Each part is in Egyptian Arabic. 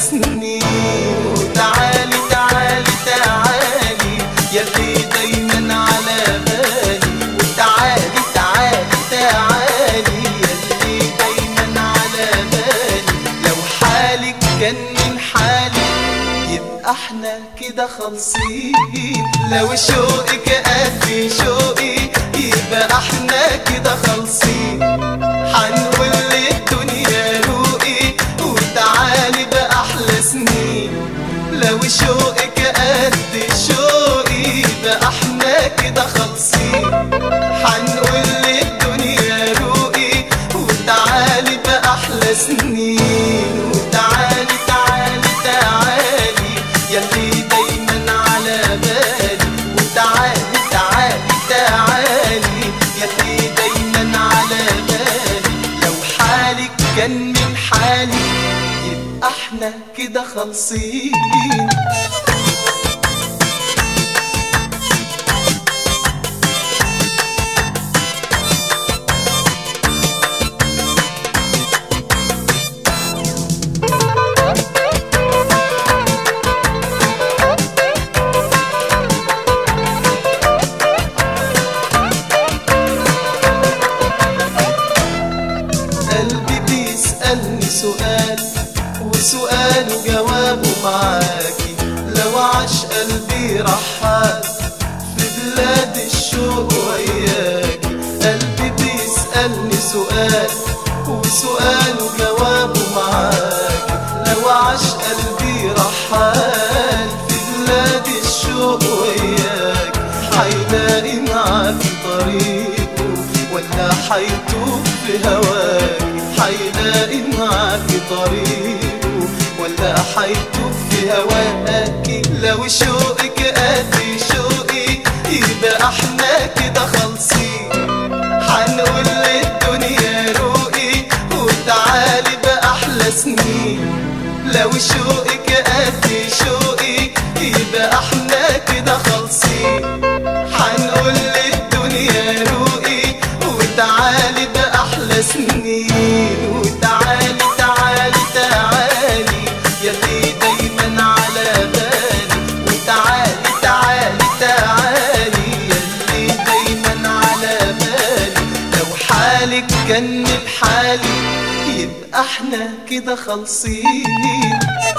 سنين وتعالي تعالي تعالي يلي دايما على بالي وتعالي تعالي تعالي يلي دايما على بالي لو حالك كان من حالي يبقى احنا كده خالصين لو شوقك قد شوقي يبقى احنا كده خالصين حنقول للدنيا روقي وتعالي بأحلى سنين لو شوقك قد شوقي يبقى احنا كده خالصين حنقول للدنيا روقي وتعالي بأحلى سنين وتعالي تعالي تعالي يلي دايما على بالي وتعالي تعالي تعالي يلي دايما على بالي لو حالك كان من حالي يبقى احنا كده خالصين قلبي بيسألني سؤال وسؤاله جوابه معاكي لو عاش قلبي رحال في بلاد الشوق وياكي قلبي بيسألني سؤال وسؤاله جوابه معاكي لو عاش قلبي رحال في بلاد الشوق وياكي هيلاقي معاكي طريقه ولا حيتوه في هواكي هيلاقي معاكي طريقه ولا حيتوه في هواكي لو شوقك قد شوقي يبقى احنا كده خالصين حنقول للدنيا روقي وتعالي بأحلى سنين لو شوقك قد شوقي يبقى احنا كده خالصين حنقول للدنيا روقي وتعالي بأحلى سنين وتعالي تعالي تعالي يلي دايما على بالي وتعالي تعالي تعالي يلي دايما على بالي لو حالك كان بحالي يبقى احنا كده خالصين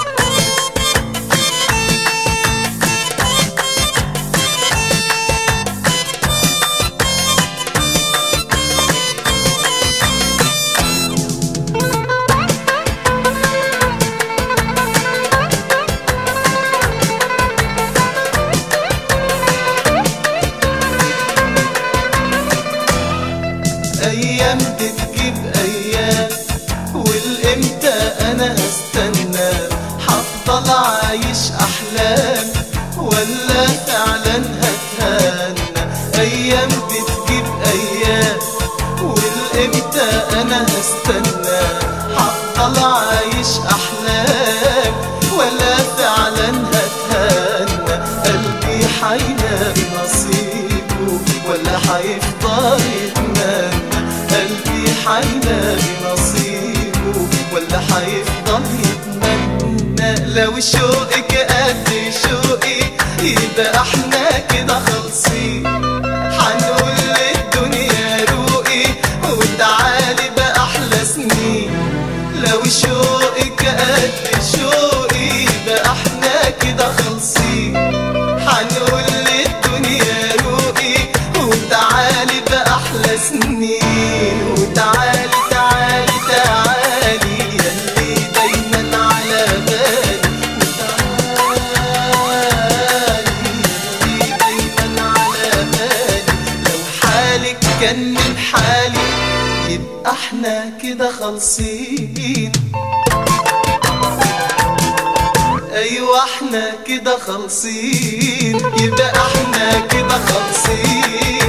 ايام بتجيب ايام والامتى انا هستنى هفضل عايش احلام ولا فعلا هتهنى ايام بتجيب ايام والامتى انا هستنى هفضل عايش احلام ولا فعلا هتهنى قلبي حيلاقي نصيبه ولا حيفضل يتمنى قلبي حيلاقي نصيبه ولا حيفضل يتمنى لو شوقك قد شوقي يبقى احنا كده خالصين حنقول للدنيا روقي وتعالي بأحلى سنين لو شوقك قد شوقي يبقى احنا كده خالصين حنقول للدنيا روقي وتعالي بأحلى سنين وتعالي تعالي تعالي يلي دايما على بالي وتعالي يلي دايما على بالي لو حالك كان من حالي يبقى احنا كده خالصين ايوه احنا كده خالصين يبقى احنا كده خالصين